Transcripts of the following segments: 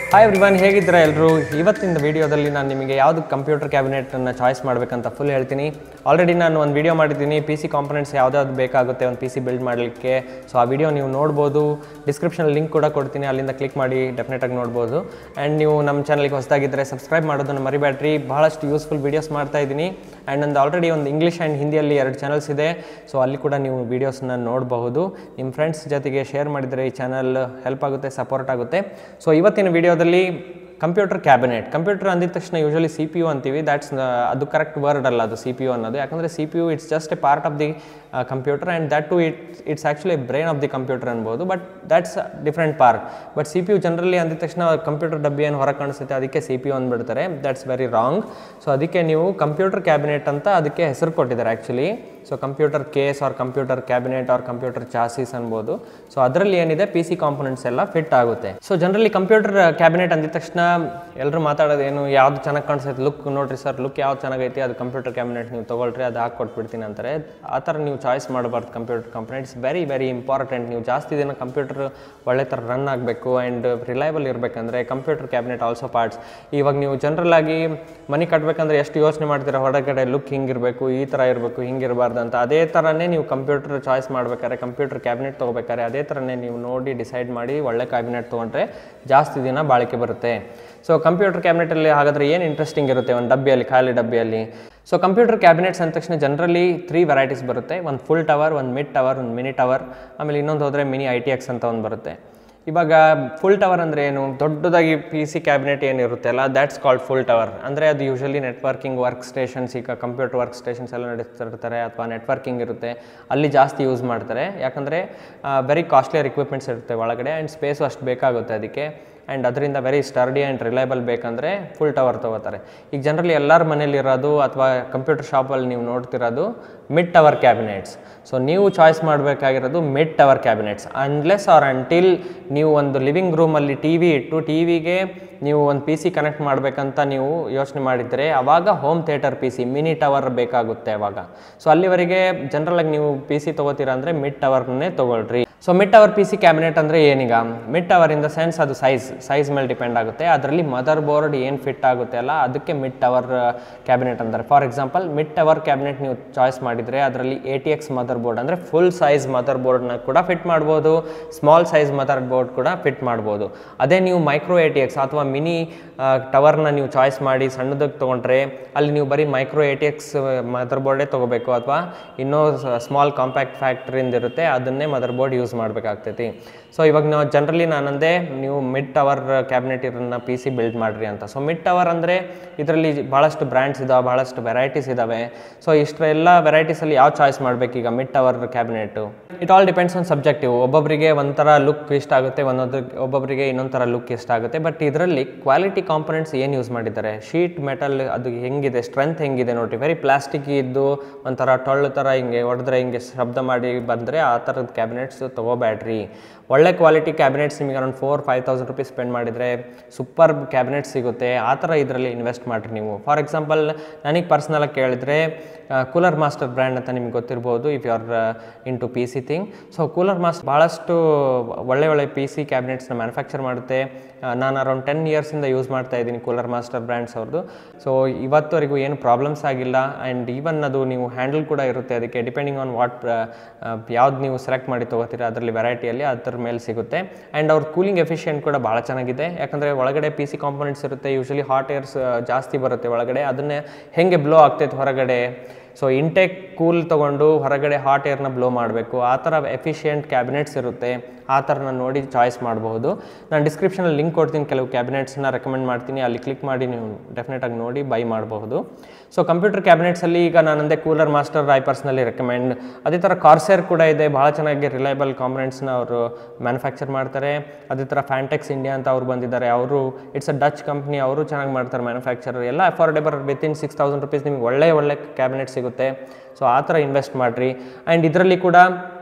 hi everyone ಹೇಗಿದ್ದೀರಾ ಎಲ್ಲರೂ ಇವತ್ತಿನ ವಿಡಿಯೋದಲ್ಲಿ ನಾನು ನಿಮಗೆ ಯಾವುದು ಕಂಪ್ಯೂಟರ್ ಕ್ಯಾಬಿನೆಟನ್ನು ಚಾಯ್ಸ್ ಮಾಡಬೇಕಂತ ಫುಲ್ ಹೇಳ್ತೀನಿ ಆಲ್ರೆಡಿ ನಾನು ಒಂದು ವಿಡಿಯೋ ಮಾಡಿದ್ದೀನಿ ಪಿ ಸಿ ಕಾಂಪೊನೆಂಟ್ಸ್ ಯಾವ್ದಾವ್ದು ಬೇಕಾಗುತ್ತೆ ಒಂದು ಪಿ ಸಿ ಬಿಲ್ಡ್ ಮಾಡಲಿಕ್ಕೆ ಸೊ ಆ ವಿಡಿಯೋ ನೀವು ನೋಡ್ಬೋದು ಡಿಸ್ಕ್ರಿಪ್ಷನ್ ಲಿಂಕ್ ಕೂಡ ಕೊಡ್ತೀನಿ ಅಲ್ಲಿಂದ ಕ್ಲಿಕ್ ಮಾಡಿ ಡೆಫಿನೆಟಾಗಿ ನೋಡ್ಬೋದು ಆ್ಯಂಡ್ ನೀವು ನಮ್ಮ ಚಾನಲ್ಗೆ ಹೊಸದಾಗಿದ್ದರೆ ಸಬ್ಸ್ಕ್ರೈಬ್ ಮಾಡೋದನ್ನು ಮರಿಬೇಡ್ರಿ ಬಹಳಷ್ಟು ಯೂಸ್ಫುಲ್ ವೀಡಿಯೋಸ್ ಮಾಡ್ತಾ ಇದ್ದೀನಿ ಆ್ಯಂಡ್ ನಂದು ಆಲ್ರೆಡಿ ಒಂದು ಇಂಗ್ಲೀಷ್ ಆ್ಯಂಡ್ ಹಿಂದಿಯಲ್ಲಿ ಎರಡು ಚಾನಲ್ಸ್ ಇದೆ ಸೊ ಅಲ್ಲಿ ಕೂಡ ನೀವು ವೀಡಿಯೋಸ್ನ ನೋಡಬಹುದು ನಿಮ್ಮ ಫ್ರೆಂಡ್ಸ್ ಜೊತೆಗೆ ಶೇರ್ ಮಾಡಿದರೆ ಈ ಚಾನಲ್ ಹೆಲ್ಪ್ ಆಗುತ್ತೆ ಸಪೋರ್ಟ್ ಆಗುತ್ತೆ ಸೊ ಇವತ್ತಿನ ವಿಡಿಯೋದಲ್ಲಿ ಕಂಪ್ಯೂಟರ್ ಕ್ಯಾಬಿನೆಟ್ ಕಂಪ್ಯೂಟರ್ ಅಂದಿದ ತಕ್ಷಣ ಯೂಶಲಿ ಸಿ ಪಿ ಯು ಅಂತೀವಿ ದ್ಯಾಟ್ಸ್ ಅದು ಕರೆಕ್ಟ್ ವರ್ಡ್ ಅಲ್ಲ ಅದು ಸಿ ಪಿ ಯು ಅನ್ನೋದು ಯಾಕಂದರೆ C P U it's just a part of the computer and that to it it's actually brain of the computer ಅನ್ಬೋದು but that's different part but C P U generally ಅಂದಿದ ತಕ್ಷಣ computer ಡಬ್ಬಿ ಏನು ಹೊರಗೆ ಕಾಣಿಸುತ್ತೆ ಅದಕ್ಕೆ ಸಿ ಪಿ ಯು ಅಂದ್ಬಿಡ್ತಾರೆ that's very wrong so ಅದಕ್ಕೆ ನೀವು ಕಂಪ್ಯೂಟರ್ ಕ್ಯಾಬಿನೆಟ್ ಅಂತ ಅದಕ್ಕೆ ಹೆಸರು ಕೊಟ್ಟಿದ್ದಾರೆ actually so computer case or computer cabinet or computer chassis ಅನ್ಬೋದು ಸೊ ಅದರಲ್ಲಿ ಏನಿದೆ ಪಿ ಸಿ ಕಾಂಪೊನೆಂಟ್ಸ್ ಎಲ್ಲ ಫಿಟ್ ಆಗುತ್ತೆ ಸೊ ಜನರಲಿ ಕಂಪ್ಯೂಟರ್ ಕ್ಯಾಬಿನೆಟ್ ಅಂದಿದ ತಕ್ಷಣ ಎಲ್ಲರೂ ಮಾತಾಡೋದು ಏನು ಯಾವ್ದು ಚೆನ್ನಾಗಿ ಕಾಣಿಸುತ್ತೆ ಲುಕ್ ನೋಡ್ರಿ ಸರ್ ಲುಕ್ ಯಾವ್ದು ಚೆನ್ನಾಗೈತಿ ಅದು ಕಂಪ್ಯೂಟರ್ ಕ್ಯಾಬಿನೆಟ್ ನೀವು ತೊಗೊಳ್ರಿ ಅದು ಹಾಕಿ ಕೊಟ್ಬಿಡ್ತೀನಿ ಅಂತಾರೆ ಆ ಥರ ನೀವು ಚಾಯ್ಸ್ ಮಾಡಬಾರ್ದು computer components very very important ನೀವು ಜಾಸ್ತಿ ದಿನ ಕಂಪ್ಯೂಟರ್ ಒಳ್ಳೆ ಥರ ರನ್ ಆಗಬೇಕು ಆ್ಯಂಡ್ ರಿಲಯಬಲ್ ಇರಬೇಕಂದ್ರೆ ಕಂಪ್ಯೂಟರ್ ಕ್ಯಾಬಿನೆಟ್ ಆಲ್ಸೋ ಪಾರ್ಟ್ಸ್ ಇವಾಗ ನೀವು ಜನರಲ್ ಆಗಿ ಮನೆ ಕಟ್ಟಬೇಕಂದ್ರೆ ಎಷ್ಟು ಯೋಚನೆ ಮಾಡ್ತೀರಾ ಹೊರಗಡೆ ಲುಕ್ ಹಿಂಗಿರಬೇಕು ಈ ಥರ ಇರಬೇಕು ಹಿಂಗಿರಬಾರ್ದು ಅಂತ ಅದೇ ಥರನೇ ನೀವು ಕಂಪ್ಯೂಟರ್ ಚಾಯ್ಸ್ ಮಾಡ್ಬೇಕಾದ್ರೆ ಕಂಪ್ಯೂಟರ್ ಕ್ಯಾಬಿನೆಟ್ ತೊಗೋಬೇಕಾದ್ರೆ ಅದೇ ಥರನೇ ನೀವು ನೋಡಿ ಡಿಸೈಡ್ ಮಾಡಿ ಒಳ್ಳೆ ಕ್ಯಾಬಿನೆಟ್ ತೊಗೊಂಡ್ರೆ ಜಾಸ್ತಿ ದಿನ ಬಾಳಿಕೆ ಬರುತ್ತೆ ಸೊ ಕಂಪ್ಯೂಟರ್ ಕ್ಯಾಬಿನೆಟಲ್ಲಿ ಹಾಗಾದರೆ ಏನು ಇಂಟ್ರೆಸ್ಟಿಂಗ್ ಇರುತ್ತೆ ಒಂದು ಡಬ್ಬಿಯಲ್ಲಿ ಖಾಲಿ ಡಬ್ಬಿಯಲ್ಲಿ ಸೊ ಕಂಪ್ಯೂಟರ್ ಕ್ಯಾಬಿನೆಟ್ಸ್ ಅಂದ ತಕ್ಷಣ ಜನರಲಿ ತ್ರೀ ವೆರೈಟೀಸ್ ಬರುತ್ತೆ ಒಂದು ಫುಲ್ ಟವರ್ ಒಂದು ಮಿಡ್ ಟವರ್ ಒಂದು ಮಿನಿ ಟವರ್ ಆಮೇಲೆ ಇನ್ನೊಂದು ಹೋದರೆ ಮಿನಿ ಐ ಟಿ ಎಕ್ಸ್ ಅಂತ ಒಂದು ಬರುತ್ತೆ ಇವಾಗ ಫುಲ್ ಟವರ್ ಅಂದರೆ ಏನು ದೊಡ್ಡದಾಗಿ ಪಿ ಸಿ ಕ್ಯಾಬಿನೆಟ್ ಏನಿರುತ್ತೆ ಅಲ್ಲ ದ್ಯಾಟ್ಸ್ ಕಾಲ್ಡ್ ಫುಲ್ ಟವರ್ ಅಂದರೆ ಅದು ಯೂಶಲಿ ನೆಟ್ವರ್ಕಿಂಗ್ ವರ್ಕ್ ಸ್ಟೇಷನ್ಸ್ ಈಗ ಕಂಪ್ಯೂಟರ್ ವರ್ಕ್ ಸ್ಟೇಷನ್ಸ್ ಎಲ್ಲ ನಡೆಸ್ತಿರ್ತಾರೆ ಅಥವಾ ನೆಟ್ವರ್ಕಿಂಗ್ ಇರುತ್ತೆ ಅಲ್ಲಿ ಜಾಸ್ತಿ ಯೂಸ್ ಮಾಡ್ತಾರೆ ಯಾಕಂದರೆ ವೆರಿ ಕಾಸ್ಟ್ಲಿಯರ್ ಇಕ್ವಿಪ್ಮೆಂಟ್ಸ್ ಇರುತ್ತೆ ಒಳಗಡೆ ಆ್ಯಂಡ್ ಸ್ಪೇಸು ಅಷ್ಟು ಬೇಕಾಗುತ್ತೆ ಅದಕ್ಕೆ ಆ್ಯಂಡ್ ಅದರಿಂದ ವೆರಿ ಸ್ಟರ್ಡಿ ಆ್ಯಂಡ್ ರಿಲಯಬಲ್ ಬೇಕಂದರೆ ಫುಲ್ ಟವರ್ ತೊಗೋತಾರೆ ಈಗ ಜನರಲಿ ಎಲ್ಲರ ಮನೇಲಿರೋದು ಅಥವಾ ಕಂಪ್ಯೂಟರ್ ಶಾಪಲ್ಲಿ ನೀವು ನೋಡ್ತಿರೋದು ಮಿಡ್ ಟವರ್ ಕ್ಯಾಬಿನೆಟ್ಸ್ ಸೊ ನೀವು ಚಾಯ್ಸ್ ಮಾಡಬೇಕಾಗಿರೋದು mid tower cabinets unless or until ನೀವು ಒಂದು ಲಿವಿಂಗ್ ರೂಮಲ್ಲಿ ಟಿ ವಿ ಇಟ್ಟು ಟಿ ವಿಗೆ ನೀವು ಒಂದು ಪಿ ಸಿ ಕನೆಕ್ಟ್ ಮಾಡಬೇಕಂತ ನೀವು ಯೋಚನೆ ಮಾಡಿದರೆ ಆವಾಗ home theatre P C mini tower ಬೇಕಾಗುತ್ತೆ ಅವಾಗ ಸೊ ಅಲ್ಲಿವರೆಗೆ ಜನರಲಾಗಿ ನೀವು ಪಿ ಸಿ ತೊಗೋತೀರಾ ಅಂದರೆ ಮಿಡ್ ಟವರ್ನೇ ತೊಗೊಳ್ರಿ so mid tower P C cabinet ಅಂದರೆ ಏನೀಗ mid tower in the sense ಅದು ಸೈಜ್ ಸೈಜ್ ಮೇಲೆ ಡಿಪೆಂಡ್ ಆಗುತ್ತೆ ಅದರಲ್ಲಿ ಮದರ್ ಬೋರ್ಡ್ ಏನು ಫಿಟ್ ಆಗುತ್ತೆ ಅಲ್ಲ ಅದಕ್ಕೆ ಮಿಡ್ ಟವರ್ ಕ್ಯಾಬಿನೆಟ್ ಅಂತಾರೆ for example mid tower cabinet ನೀವು ಚಾಯ್ಸ್ ಮಾಡಿದರೆ ಅದರಲ್ಲಿ A T X motherboard ಅಂದರೆ ಫುಲ್ ಸೈಜ್ ಮದರ್ ಬೋರ್ಡ್ನ ಕೂಡ ಫಿಟ್ ಮಾಡ್ಬೋದು ಸ್ಮಾಲ್ ಸೈಜ್ ಮದರ್ ಬೋರ್ಡ್ ಕೂಡ ಫಿಟ್ ಮಾಡ್ಬೋದು ಅದೇ ನೀವು ಮೈಕ್ರೋ ಎ ಟಿ ಎಕ್ಸ್ ಅಥವಾ ಮಿನಿ ಟವರ್ನ ನೀವು ಚಾಯ್ಸ್ ಮಾಡಿ ಸಣ್ಣದಕ್ಕೆ ತೊಗೊಂಡ್ರೆ ಅಲ್ಲಿ ನೀವು ಬರೀ micro A T X mother ಬೋರ್ಡೇ ತೊಗೋಬೇಕು ಅಥವಾ ಇನ್ನೂ ಸ್ಮಾಲ್ ಕಾಂಪ್ಯಾಕ್ಟ್ ಫ್ಯಾಕ್ಟ್ರಿಯಿಂದ ಇರುತ್ತೆ ಅದನ್ನೇ ಮದರ್ ಬೋರ್ಡ್ ಯೂಸ್ ಮಾಡಬೇಕಾಗ್ತೈತಿ ಸೊ ಇವಾಗ ನಾವು ಜನರಲಿ ನಾನಂದೆ ನೀವು ಮಿಡ್ ಟವರ್ ಕ್ಯಾಬಿನೆಟ್ ಇರೋನ್ನ ಪಿ ಸಿ ಬಿಲ್ಡ್ ಮಾಡಿರಿ ಅಂತ ಸೊ ಮಿಡ್ ಟವರ್ ಅಂದರೆ ಇದರಲ್ಲಿ ಭಾಳಷ್ಟು ಬ್ರ್ಯಾಂಡ್ಸ್ ಇದಾವೆ ಭಾಳಷ್ಟು ವೆರೈಟೀಸ್ ಇದ್ದಾವೆ ಸೊ ಇಷ್ಟೆಲ್ಲ ವೆರೈಟೀಸಲ್ಲಿ ಯಾವ ಚಾಯ್ಸ್ ಮಾಡಬೇಕು ಈಗ mid tower cabinet it all depends on subjective ಒಬ್ಬೊಬ್ಬರಿಗೆ ಒಂಥರ ಲುಕ್ ಇಷ್ಟ ಆಗುತ್ತೆ ಒಂದೊಂದು ಒಬ್ಬೊಬ್ಬರಿಗೆ ಇನ್ನೊಂದು ಥರ ಲುಕ್ ಇಷ್ಟ ಆಗುತ್ತೆ ಬಟ್ ಇದರಲ್ಲಿ ಕ್ವಾಲಿಟಿ ಕಾಂಪೊನೆಂಟ್ಸ್ ಏನು ಯೂಸ್ ಮಾಡಿದ್ದಾರೆ ಶೀಟ್ ಮೆಟಲ್ ಅದು ಹೆಂಗಿದೆ ಸ್ಟ್ರೆಂತ್ ಹೆಂಗಿದೆ ನೋಡಿ ವೆರಿ ಪ್ಲಾಸ್ಟಿಕ್ ಇದ್ದು ಒಂಥರ ಟೊಳ್ಳು ಥರ ಹಿಂಗೆ ಹೊಡೆದ್ರೆ ಹಿಂಗೆ ಶಬ್ದ ಮಾಡಿ ಬಂದರೆ ಆ ಥರದ ಕ್ಯಾಬಿನೆಟ್ಸ್ ತೊಗೋಬೇಡ್ರಿ ಒಳ್ಳೆ ಕ್ವಾಲಿಟಿ ಕ್ಯಾಬಿನೆಟ್ಸ್ ನಿಮಗೆ around four five thousand rupees spend ಮಾಡಿದರೆ ಸೂಪರ್ ಕ್ಯಾಬಿನೆಟ್ ಸಿಗುತ್ತೆ ಆ ಥರ ಇದರಲ್ಲಿ ಇನ್ವೆಸ್ಟ್ ಮಾಡಿರಿ ನೀವು ಫಾರ್ ಎಕ್ಸಾಂಪಲ್ ನನಗೆ ಪರ್ಸ್ನಲಾಗಿ ಕೇಳಿದ್ರೆ ಕೂಲರ್ ಮಾಸ್ಟರ್ ಬ್ರ್ಯಾಂಡ್ ಅಂತ ನಿಮ್ಗೆ ಗೊತ್ತಿರ್ಬೋದು if you are into P C thing so Cooler Master ಭಾಳಷ್ಟು ಒಳ್ಳೆ ಒಳ್ಳೆ ಪಿ ಸಿ ಕ್ಯಾಬಿನೆಟ್ಸ್ನ ಮ್ಯಾನುಫ್ಯಾಕ್ಚರ್ ಮಾಡುತ್ತೆ ನಾನು ಅರೌಂಡ್ ಟೆನ್ ಇಯರ್ಸಿಂದ ಯೂಸ್ ಮಾಡ್ತಾ ಇದ್ದೀನಿ ಕೂಲರ್ ಮಾಸ್ಟರ್ ಬ್ರ್ಯಾಂಡ್ಸ್ ಅವ್ರದ್ದು ಸೊ ಇವತ್ತುವರೆಗೂ ಏನು ಪ್ರಾಬ್ಲಮ್ಸ್ ಆಗಿಲ್ಲ ಆ್ಯಂಡ್ ಈವನ್ ಅದು ನೀವು ಹ್ಯಾಂಡಲ್ ಕೂಡ ಇರುತ್ತೆ ಅದಕ್ಕೆ ಡಿಪೆಂಡಿಂಗ್ ಆನ್ ವಾಟ್ ಯಾವ್ದು ನೀವು ಸೆಲೆಕ್ಟ್ ಮಾಡಿ ತೊಗೋತೀರ ಅದರಲ್ಲಿ ವೆರೈಟಿಯಲ್ಲಿ ಅದ್ರ ಮೇಲೆ ಸಿಗುತ್ತೆ ಆ್ಯಂಡ್ ಅವ್ರ ಕೂಲಿಂಗ್ ಎಫಿಷಿಯೆಂಟ್ ಕೂಡ ಭಾಳ ಚೆನ್ನಾಗಿದೆ ಯಾಕಂದರೆ ಒಳಗಡೆ ಪಿ ಸಿ ಕಾಂಪೊನೆಂಟ್ಸ್ ಇರುತ್ತೆ ಯೂಶಲಿ ಹಾಟ್ ಏರ್ಸ್ ಜಾಸ್ತಿ ಬರುತ್ತೆ ಒಳಗಡೆ ಅದನ್ನೇ ಹೆಂಗೆ ಬ್ಲೋ ಆಗ್ತೈತೆ ಹೊರಗಡೆ ಸೊ ಇಂಟೇಕ್ ಕೂಲ್ ತೊಗೊಂಡು ಹೊರಗಡೆ ಹಾಟ್ ಏರ್ನ ಬ್ಲೋ ಮಾಡಬೇಕು ಆ ಥರ ಎಫಿಷಿಯೆಂಟ್ ಕ್ಯಾಬಿನೆಟ್ಸ್ ಇರುತ್ತೆ ಆ ಥರ ನಾನು ನೋಡಿ ಚಾಯ್ಸ್ ಮಾಡಬಹುದು ನಾನು ಡಿಸ್ಕ್ರಿಪ್ಷನಲ್ಲಿ ಲಿಂಕ್ ಕೊಡ್ತೀನಿ ಕೆಲವು ಕ್ಯಾಬಿನೆಟ್ಸ್ನ ರೆಕಮೆಂಡ್ ಮಾಡ್ತೀನಿ ಅಲ್ಲಿ ಕ್ಲಿಕ್ ಮಾಡಿ ನೀವು ಡೆಫಿನೆಟಾಗಿ ನೋಡಿ ಬೈ ಮಾಡಬಹುದು ಸೊ ಕಂಪ್ಯೂಟರ್ ಕ್ಯಾಬಿನೆಟ್ಸಲ್ಲಿ ಈಗ ನಾನಂದೇ Cooler Master I personally recommend ಅದೇ ಥರ ಕಾರ್ಸೇರ್ ಕೂಡ ಇದೆ ಭಾಳ ಚೆನ್ನಾಗಿ ರಿಲಯಬಲ್ ಕಾಂಪೊನೆಂಟ್ಸ್ನ ಅವರು ಮ್ಯಾನುಫ್ಯಾಕ್ಚರ್ ಮಾಡ್ತಾರೆ ಅದೇ ಥರ ಫ್ಯಾಂಟೆಕ್ಸ್ ಇಂಡಿಯಾ ಅಂತ ಅವ್ರು ಬಂದಿದ್ದಾರೆ ಅವರು ಇಟ್ಸ್ ಅ ಡಚ್ ಕಂಪ್ನಿ ಅವರು ಚೆನ್ನಾಗಿ ಮಾಡ್ತಾರೆ ಮ್ಯಾನುಫ್ಯಾಕ್ಚರ್ ಎಲ್ಲ affordable within six thousand rupees ನಿಮಗೆ ಒಳ್ಳೆ ಒಳ್ಳೆ ಕ್ಯಾಬಿನೆಟ್ ಸಿಗುತ್ತೆ ಸೊ ಆ ಥರ ಇನ್ವೆಸ್ಟ್ ಮಾಡಿರಿ ಆ್ಯಂಡ್ ಇದರಲ್ಲಿ ಕೂಡ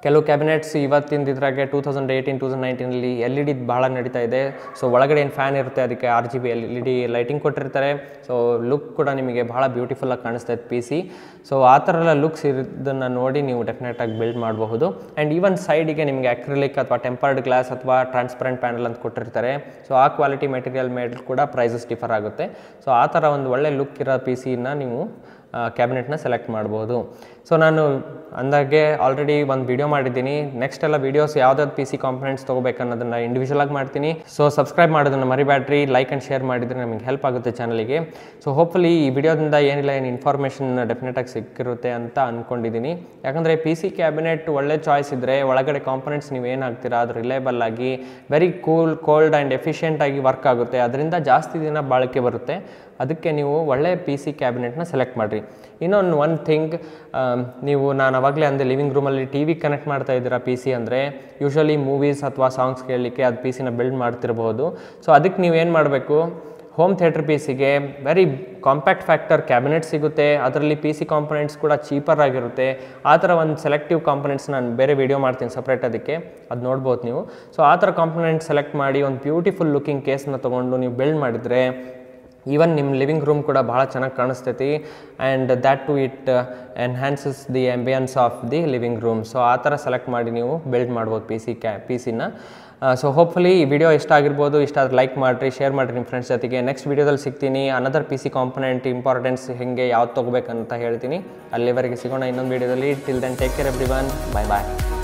ಕೆಲವು ಕ್ಯಾಬಿನೆಟ್ಸ್ ಇವತ್ತಿಂದ ಇದ್ರಾಗೆ two thousand eighteen two thousand ನೈನ್ಟೀನಲ್ಲಿ ಎಲ್ ಇ ಡಿ ಭಾಳ ನಡೀತಾ ಇದೆ ಸೊ ಒಳಗಡೆ ಏನು ಫ್ಯಾನ್ ಇರುತ್ತೆ ಅದಕ್ಕೆ R G B L E D lighting ಕೊಟ್ಟಿರ್ತಾರೆ ಸೊ ಲುಕ್ ಕೂಡ ನಿಮಗೆ ಭಾಳ ಬ್ಯೂಟಿಫುಲ್ಲಾಗಿ ಕಾಣಿಸ್ತಾ ಇದೆ ಪಿ ಸಿ ಸೊ ಆ ಥರ ಎಲ್ಲ ಲುಕ್ಸ್ ಇರೋದನ್ನು ನೋಡಿ ನೀವು ಡೆಫಿನೆಟಾಗಿ ಬಿಲ್ಡ್ ಮಾಡಬಹುದು ಆ್ಯಂಡ್ ಈವನ್ ಸೈಡಿಗೆ ನಿಮಗೆ ಅಕ್ರಿಲಿಕ್ ಅಥವಾ ಟೆಂಪರ್ಡ್ ಗ್ಲಾಸ್ ಅಥವಾ ಟ್ರಾನ್ಸ್ಪರೆಂಟ್ ಪ್ಯಾನಲ್ ಅಂತ ಕೊಟ್ಟಿರ್ತಾರೆ ಸೊ ಆ ಕ್ವಾಲಿಟಿ ಮೆಟೀರಿಯಲ್ ಮೇಲೆ ಕೂಡ ಪ್ರೈಸಸ್ ಡಿಫರ್ ಆಗುತ್ತೆ ಸೊ ಆ ಥರ ಒಂದು ಒಳ್ಳೆ ಲುಕ್ ಇರೋ ಪಿ ಸಿನ ನೀವು ಕ್ಯಾಬಿನೆಟ್ನ ಸೆಲೆಕ್ಟ್ ಮಾಡ್ಬೋದು ಸೊ ನಾನು ಅಂದಾಗೆ ಆಲ್ರೆಡಿ ಒಂದು ವಿಡಿಯೋ ಮಾಡಿದ್ದೀನಿ ನೆಕ್ಸ್ಟ್ ಎಲ್ಲ ವೀಡಿಯೋಸ್ ಯಾವ್ದಾದ್ರು ಪಿ ಸಿ ಕಾಂಪೊನೆಂಟ್ಸ್ ತೊಗೋಬೇಕು ಅನ್ನೋದನ್ನು ಇಂಡಿವಿಜುವಲ್ ಆಗಿ ಮಾಡ್ತೀನಿ ಸೊ ಸಬ್ಸ್ಕ್ರೈಬ್ ಮಾಡೋದನ್ನು ಮರಿಬ್ಯಾಡ್ರಿ ಲೈಕ್ ಆ್ಯಂಡ್ ಶೇರ್ ಮಾಡಿದರೆ ನಮಗೆ ಹೆಲ್ಪ್ ಆಗುತ್ತೆ ಚಾನಲಿಗೆ ಸೊ ಹೋಪ್ಫುಲಿ ಈ ವಿಡಿಯೋದಿಂದ ಏನಿಲ್ಲ ಏನು ಇನ್ಫಾರ್ಮೇಷನ್ ಡೆಫಿನೆಟಾಗಿ ಸಿಕ್ಕಿರುತ್ತೆ ಅಂತ ಅಂದ್ಕೊಂಡಿದ್ದೀನಿ ಯಾಕಂದರೆ ಪಿ ಸಿ ಕ್ಯಾಬಿನೆಟ್ ಒಳ್ಳೆ ಚಾಯ್ಸ್ ಇದ್ದರೆ ಒಳಗಡೆ ಕಾಂಪೊನೆಂಟ್ಸ್ ನೀವು ಏನು ಹಾಕ್ತೀರಾ ಅದು ರಿಲೇಬಲ್ ಆಗಿ very cool cold and efficient ಆಗಿ ವರ್ಕ್ ಆಗುತ್ತೆ ಅದರಿಂದ ಜಾಸ್ತಿ ದಿನ ಬಾಳಿಕೆ ಬರುತ್ತೆ ಅದಕ್ಕೆ ನೀವು ಒಳ್ಳೆ ಪಿ ಸಿ ಕ್ಯಾಬಿನೆಟ್ನ ಸೆಲೆಕ್ಟ್ ಮಾಡಿರಿ ಇನ್ನೊಂದು ಒನ್ ಥಿಂಗ್ ನೀವು ನಾನು ಅವಾಗಲೇ ಅಂದೆ ಲಿವಿಂಗ್ ರೂಮಲ್ಲಿ ಟಿ ವಿ ಕನೆಕ್ಟ್ ಮಾಡ್ತಾ ಇದ್ದೀರಾ ಪಿ ಸಿ ಅಂದರೆ ಯೂಶ್ವಲಿ ಮೂವೀಸ್ ಅಥವಾ ಸಾಂಗ್ಸ್ ಕೇಳಲಿಕ್ಕೆ ಅದು ಪಿ ಸಿನ ಬಿಲ್ಡ್ ಮಾಡ್ತಿರ್ಬೋದು ಸೊ ಅದಕ್ಕೆ ನೀವೇನು ಮಾಡಬೇಕು ಹೋಮ್ ಥಿಯೇಟರ್ ಪಿ ಸಿಗೆ ವೆರಿ ಕಾಂಪ್ಯಾಕ್ಟ್ ಫ್ಯಾಕ್ಟರ್ ಕ್ಯಾಬಿನೆಟ್ ಸಿಗುತ್ತೆ ಅದರಲ್ಲಿ ಪಿ ಸಿ ಕಾಂಪೊನೆಂಟ್ಸ್ ಕೂಡ ಚೀಪರ್ ಆಗಿರುತ್ತೆ ಆ ಥರ ಒಂದು ಸೆಲೆಕ್ಟಿವ್ ಕಾಂಪೊನೆಂಟ್ಸ್ ನಾನು ಬೇರೆ ವೀಡಿಯೋ ಮಾಡ್ತೀನಿ ಸಪ್ರೇಟ್ ಅದಕ್ಕೆ ಅದು ನೋಡ್ಬೋದು ನೀವು ಸೊ ಆ ಥರ ಕಾಂಪೊನೆಂಟ್ ಸೆಲೆಕ್ಟ್ ಮಾಡಿ ಒಂದು ಬ್ಯೂಟಿಫುಲ್ ಲುಕಿಂಗ್ ಕೇಸ್ನ ತೊಗೊಂಡು ನೀವು ಬಿಲ್ಡ್ ಮಾಡಿದರೆ ಈವನ್ ನಿಮ್ಮ ಲಿವಿಂಗ್ ರೂಮ್ ಕೂಡ ಭಾಳ ಚೆನ್ನಾಗಿ ಕಾಣಿಸ್ತೈತಿ and that to it enhances the ambience of the living room so ಆ ಥರ ಸೆಲೆಕ್ಟ್ ಮಾಡಿ ನೀವು ಬಿಲ್ಡ್ ಮಾಡ್ಬೋದು ಪಿ ಸಿ ಕ್ಯಾ ಪಿ ಸಿನ ಸೊ ಹೋಪ್ಫುಲಿ ಈ ವಿಡಿಯೋ ಇಷ್ಟ ಆಗಿರ್ಬೋದು ಇಷ್ಟ ಆದ್ರೆ ಲೈಕ್ ಮಾಡಿರಿ ಶೇರ್ ಮಾಡಿರಿ ನಿಮ್ಮ ಫ್ರೆಂಡ್ಸ್ ಜೊತೆಗೆ ನೆಕ್ಸ್ಟ್ ವೀಡಿಯೋದಲ್ಲಿ ಸಿಗ್ತೀನಿ another P C component importance ಹೇಗೆ ಯಾವ್ದು ತೊಗೋಬೇಕಂತ ಹೇಳ್ತೀನಿ ಅಲ್ಲಿವರೆಗೆ ಸಿಗೋಣ ಇನ್ನೊಂದು ವೀಡಿಯೋದಲ್ಲಿ till then take care everyone bye ಬಾಯ್